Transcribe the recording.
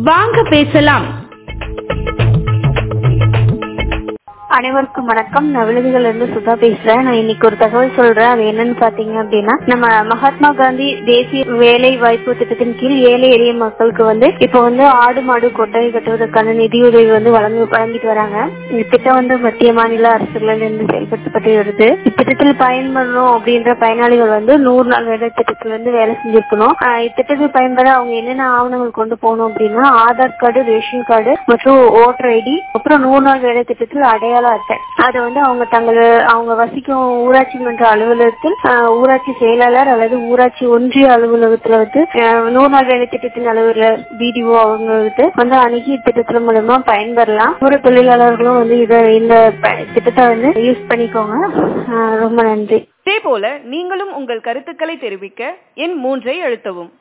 வாங்க பேசலாம் அனைவருக்கும் வணக்கம் நான் விழுதுகள் இருந்து சுதா பேசுறேன் நான் இன்னைக்கு ஒரு தகவல் சொல்றேன் அது என்னன்னு பாத்தீங்க அப்படின்னா நம்ம மகாத்மா காந்தி தேசிய வேலை வாய்ப்பு திட்டத்தின் கீழ் ஏழை எளிய மக்களுக்கு வந்து இப்ப வந்து ஆடு மாடு கொட்டகை கட்டுவதற்கான நிதியுதவி வந்து வழங்கி வழங்கிட்டு வராங்க இந்த திட்டம் வந்து மத்திய மாநில அரசுகளில் இருந்து செயல்படுத்தப்பட்டு வருது இத்திட்டத்தில் பயன்படணும் அப்படின்ற பயனாளிகள் வந்து நூறு நாள் வேலை திட்டத்தில் வந்து வேலை செஞ்சிருக்கணும் ஆஹ் இத்திட்டத்தில் பயன்பெற அவங்க என்னென்ன ஆவணங்கள் கொண்டு போகணும் அப்படின்னா ஆதார் கார்டு ரேஷன் கார்டு மற்றும் ஓட்டர் ஐடி அப்புறம் நூறு நாள் வேலை திட்டத்தில் அடையாள அட்டை அதை வந்து அவங்க தங்கள் அவங்க வசிக்கும் ஊராட்சி மன்ற அலுவலகத்தில் ஆஹ், ஊராட்சி செயலாளர் அல்லது ஊராட்சி ஒன்றிய அலுவலகத்துல வந்து ஆஹ், நூறு நாள் வேலை திட்டத்தின் அலுவலர் பிடிஓ அவங்க வந்து வந்து அணுகி திட்டத்தின் மூலமா பயன்பெறலாம் ஒரு தொழிலாளர்களும் வந்து இத இந்த ப- திட்டத்தை வந்து யூஸ் பண்ணிக்கோங்க ஆஹ், ரொம்ப நன்றி இதேபோல நீங்களும் உங்கள் கருத்துக்களை தெரிவிக்க எண் மூன்றை அழுத்தவும்